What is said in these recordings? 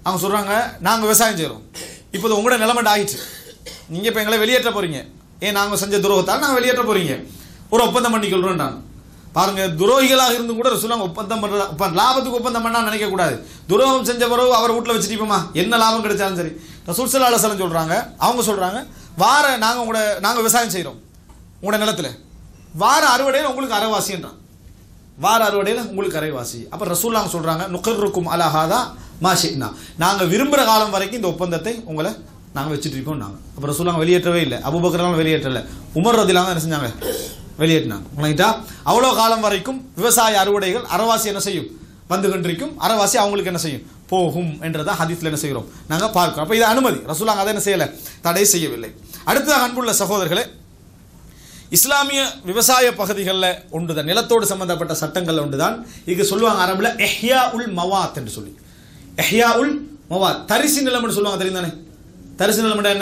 அவங்க சொல்றாங்க நாங்க விவசாயம் செய்றோம் இப்போ இது உங்களோட நிலைமைட்டு ஆயிடுச்சு நீங்க இப்போ எங்களை வெளியேற்ற போறீங்க ஏன் நாங்க செஞ்ச துரோகத்தால் நாங்க வெளியேற்ற போறீங்க ஒரு ஒப்பந்தம் பண்ணிக்கொள்றோம் பாருங்க துரோகிகளாக இருந்தும் கூட ரசூலாங்க ஒப்பந்தம் பண்ற இப்ப லாபத்துக்கு ஒப்பந்தம் பண்ணா நினைக்க கூடாது துரோகம் செஞ்ச பிறகு அவர் வீட்டுல வச்சுட்டிப்போமா என்ன லாபம் கிடைச்சாலும் சரி ரசூல் ஸல்லல்லாஹு அலைஹி வஸல்லம் சொல்றாங்க அவங்க சொல்றாங்க வார நாங்க உங்களோட நாங்க விவசாயம் செய்றோம் உங்களோட நிலத்துல வார அறுவடையில் உங்களுக்கு அரைவாசின்றான் வார அறுவடையில் உங்களுக்கு அரைவாசி அப்ப ரசூல்லாங்க சொல்றாங்க நுகர்ருக்கும் அலஹாதா மாஷிக்னா நாங்க விரும்புற காலம் வரைக்கும் இந்த ஒப்பந்தத்தை உங்களை நாங்க வச்சுட்டு இருக்கோம் நாங்க அப்ப ரசூல்லாங்க வெளியேற்றவே இல்லை அபுபக்கர்லாம் வெளியேற்றல உமர் ரதிலாங்க என்ன செஞ்சாங்க வெளியேற்றினாங்க உணர்ந்தா அவ்வளோ காலம் வரைக்கும் விவசாய அறுவடைகள் அறவாசி என்ன செய்யும் வந்து கொண்டிருக்கும் அறவாசி அவங்களுக்கு என்ன செய்யும் போகும் என்றதை ஹதீஸ்ல என்ன செய்கிறோம் நாங்க பார்க்கிறோம் அப்ப இது அனுமதி ரசூலாங்க அதை என்ன செய்யல தடை செய்யவில்லை அடுத்ததாக அன்புள்ள சகோதரர்களே இஸ்லாமிய விவசாய பகுதிகளில் ஒன்றுதான் நிலத்தோடு சம்பந்தப்பட்ட சட்டங்கள் ஒன்றுதான் இதுக்கு சொல்லுவாங்க அரபுல எஹ்யா உல் மவாத் என்று சொல்லி எஹ்யா உல் மவாத் தரிசு நிலம்னு சொல்லுவாங்க தெரியும் தானே தரிசு நிலம் என்ன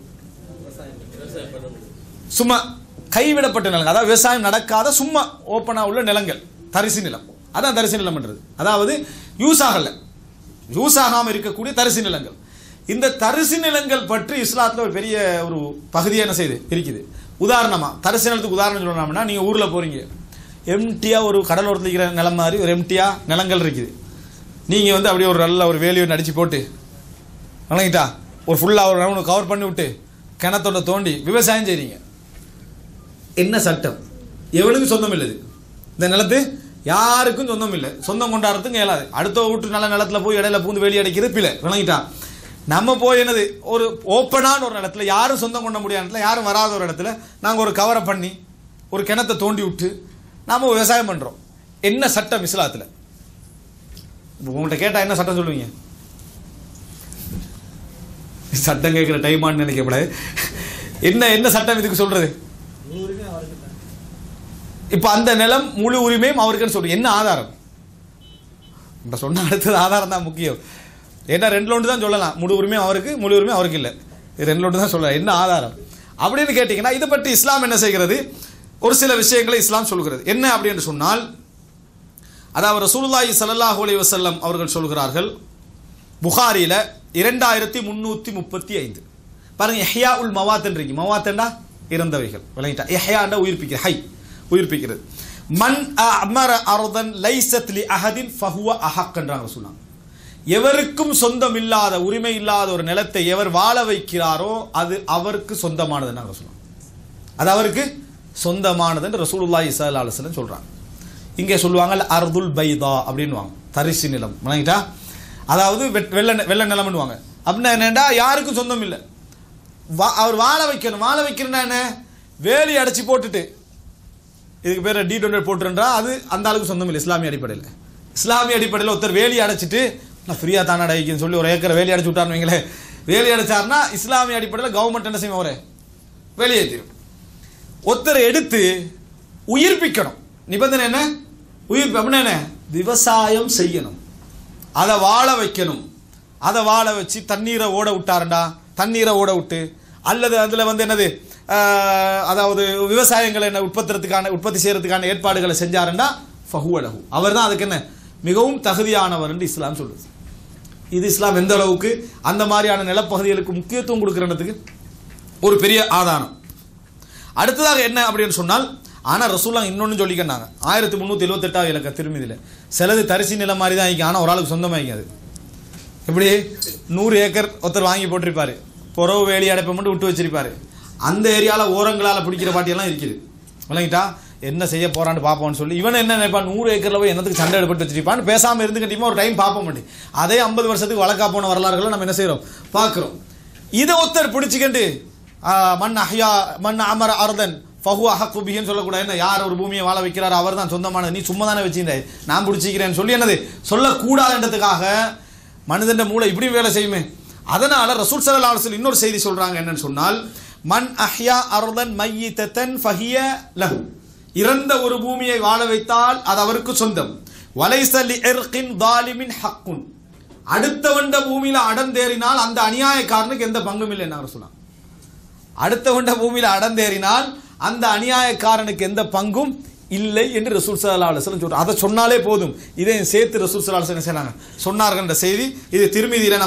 சும்மா கைவிடப்பட்ட நிலங்கள் அதாவது விவசாயம் நடக்காத சும்மா ஓப்பனா உள்ள நிலங்கள் தரிசு நிலம் அதான் தரிசு நிலம்ன்றது அதாவது யூஸ் ஆகல யூஸ் ஆகாம இருக்கக்கூடிய தரிசு நிலங்கள் இந்த தரிசு நிலங்கள் பற்றி இஸ்லாத்துல ஒரு பெரிய ஒரு பகுதியை என்ன செய்யுது இருக்குது உதாரணமா தரிசு நிலத்துக்கு உதாரணம் சொல்லணும்னா நீங்க ஊர்ல போறீங்க எம்டியா ஒரு கடலோரத்தில் இருக்கிற நிலம் மாதிரி ஒரு எம்டியா நிலங்கள் இருக்குது நீங்க வந்து அப்படியே ஒரு நல்ல ஒரு வேலியை அடிச்சு போட்டு வணங்கிட்டா ஒரு ஃபுல்லாக ஒரு ரவுண்டு கவர் பண்ணி விட்டு கிணத்தோட தோண்டி விவசாயம் செய்றீங்க என்ன சட்டம் எவனுக்கும் சொந்தம் இல்லை இது இந்த நிலத்து யாருக்கும் சொந்தம் இல்லை சொந்தம் கொண்டாடுறதுக்கு இயலாது அடுத்த வீட்டு நல்ல நிலத்துல போய் இடையில பூந்து வெளியே அடைக்கிறது பிள்ளை விளங்கிட்டா நம்ம போய் என்னது ஒரு ஓப்பனான ஒரு இடத்துல யாரும் சொந்தம் கொண்ட முடியாத இடத்துல யாரும் வராத ஒரு இடத்துல நாங்கள் ஒரு கவரை பண்ணி ஒரு கிணத்தை தோண்டி விட்டு நாம விவசாயம் பண்றோம் என்ன சட்டம் இஸ்லாத்துல இப்ப உங்கள்கிட்ட கேட்டா என்ன சட்டம் சொல்லுவீங்க சட்டம் கேட்கிற டைமான்னு நினைக்கப்படாது என்ன என்ன சட்டம் இதுக்கு சொல்றது இப்ப அந்த நிலம் முழு உரிமையும் அவருக்குன்னு சொல்றோம் என்ன ஆதாரம் இப்ப சொன்ன அடுத்தது ஆதாரம் தான் முக்கியம் ஏன்னா ரெண்டு லோண்டு தான் சொல்லலாம் முழு உரிமையும் அவருக்கு முழு உரிமையும் அவருக்கு இல்லை இது ரெண்டு லோண்டு தான் சொல்லலாம் என்ன ஆதாரம் அப்படின்னு கேட்டீங்கன்னா இதை பற்றி இஸ்லாம் என்ன செய்கிறது ஒரு சில விஷயங்களை இஸ்லாம் சொல்கிறது என்ன அப்படின்னு சொன்னால் அதாவது ரசூலுல்லாஹி ஸல்லல்லாஹு அலைஹி வஸல்லம் அவர்கள் சொல்கிறார்கள் புகாரில இரண்டாயிரத்தி முன்னூத்தி முப்பத்தி ஐந்து பாருங்க எஹ்யா உல் மவாத்தன்றீங்க மவாத்தண்டா இறந்தவைகள் விளங்கிட்டா எஹ்யாண்டா உயிர்ப்பிக்கிற ஹை உயிர்ப்பிக்கிறது மன் அமர அர்தன் லைசத் லி அஹதின் ஃபஹுவ அஹக்ன்றாங்க சொன்னாங்க எவருக்கும் சொந்தம் இல்லாத உரிமை இல்லாத ஒரு நிலத்தை எவர் வாழ வைக்கிறாரோ அது அவருக்கு சொந்தமானது நாங்க சொன்னோம் அது அவருக்கு சொந்தமானது என்று ரசூலுல்லாஹி ஸல்லல்லாஹு அலைஹி வஸல்லம் சொல்றாங்க இங்கே சொல்லுவாங்க அர்துல் பைதா அப்படின்னுவாங்க தரிசு நிலம் விளங்கிட்டா அதாவது வெட்- வெள்ள நெ- வெள்ள நிலம்னுவாங்க அப்படின்னா என்னடா யாருக்கும் சொந்தம் இல்லை வா- அவர் வாழ வைக்கணும் வாழ வைக்கிறேன்னா என்ன வேலி அடைச்சி போட்டுட்டு இதுக்கு பேர் டி டுவெண்ட்டி போட்டுருன்றா அது அந்த ஆளுக்கு சொந்தம் இல்லை இஸ்லாமிய அடிப்படையில் இஸ்லாமிய அடிப்படையில் ஒருத்தர் வேலி அடைச்சிட்டு நான் ஃப்ரீயாக தானே அடைக்குன்னு சொல்லி ஒரு ஏக்கரை வேலி அடைச்சு விட்டாருன்னு வைங்களேன் வேலி அடைச்சாருன்னா இஸ்லாமிய அடிப்படையில் கவர்மெண்ட் என்ன செய்யும் அவரை வெளியேற்றிடும் ஒருத்தரை எடுத்து உயிர்ப்பிக்கணும் நிபந்தனை என்ன உயிர்ப்பு அப்படின்னா என்ன விவசாயம் செய்யணும் அதை வாழ வைக்கணும் அதை வாழ வச்சு தண்ணீரை ஓட விட்டாருண்டா தண்ணீரை ஓட விட்டு அல்லது அதில் வந்து என்னது ஆஹ், அதாவது விவசாயங்களை என்ன உற்பத்திறதுக்கான உற்பத்தி செய்யறதுக்கான ஏற்பாடுகளை செஞ்சாருண்டா ஃபஹுவலஹு அவர் தான் அதுக்கு என்ன மிகவும் தகுதியானவர் என்று இஸ்லாம் சொல்லுது இது இஸ்லாம் எந்த அளவுக்கு அந்த மாதிரியான நிலப்பகுதிகளுக்கு முக்கியத்துவம் கொடுக்கிறதுக்கு ஒரு பெரிய ஆதாரம் அடுத்ததாக என்ன அப்படின்னு சொன்னால் ஆனால் ரசூல்லாம் இன்னொன்று சொல்லிக்கினாங்க ஆயிரத்தி முந்நூற்றி எழுபத்தெட்டாவது இலக்க திருமதியில் சிலது தரிசி நிலம் மாதிரி தான் ஆகிக்கும் ஆனால் ஒரு ஆளுக்கு சொந்தமாகிக்கும் அது எப்படி நூறு ஏக்கர் ஒருத்தர் வாங்கி போட்டிருப்பாரு புறவு வேலி அடைப்பை மட்டும் விட்டு வச்சிருப்பாரு அந்த ஏரியாவில் ஓரங்களால் பிடிக்கிற பாட்டியெல்லாம் இருக்குது விளங்கிட்டா என்ன செய்ய போறான்னு பார்ப்போம்னு சொல்லி இவன் என்ன நினைப்பான் நூறு ஏக்கரில் போய் என்னத்துக்கு சண்டை எடுப்பட்டு வச்சிருப்பான்னு பேசாமல் இருந்து கண்டிப்பாக ஒரு டைம் பார்ப்போம் மாட்டேன் அதே ஐம்பது வருஷத்துக்கு வழக்கா போன வரலாறுகளை நம்ம என்ன செய்கிறோம் பார்க்குறோம் இதை ஒருத்தர் பிடிச்சிக்கிண்டு ஆ, மண் அஹ்யா மண் அமர அர்தன் ஃபஹு அஹக்கு பிஹின்னு சொல்லக்கூடாது என்ன யார் ஒரு பூமியை வாழ வைக்கிறார் அவர் தான் சொந்தமானது நீ சும்மா தானே வச்சிருந்தாய் நான் பிடிச்சிக்கிறேன்னு சொல்லி என்னது சொல்லக்கூடாதுன்றதுக்காக மனிதன் மூளை இப்படி வேலை செய்யுமே அதனால ரசூல் ஸல்லல்லாஹு அலைஹி வஸல்லம் இன்னொரு செய்தி சொல்றாங்க என்னன்னு சொன்னால் மன் அஹ்யா அர்தன் மையித்தன் ஃபஹிய லஹு இறந்த ஒரு பூமியை வாழ வைத்தால் அது அவருக்கு சொந்தம் வலைச லி இர்கின் தாலிமின் ஹக்குன் அடுத்தவண்ட பூமியில அடந்தேறினால் அந்த அநியாயக்காரனுக்கு எந்த பங்கும் இல்லை என்ன சொன்னாங்க அடுத்தவண்ட பூமியில அடந்தேறினால் அந்த அநியாயக்காரனுக்கு எந்த பங்கும் இல்லை என்று ரசூல் சல்லா அலுவலம் சொல்றாங்க அதை சொன்னாலே போதும் இதை சேர்த்து ரசூல் சல்லா அலுவலம் என்ன செய்றாங்க சொன்னார்கள் என்ற செய்தி இது திருமதியில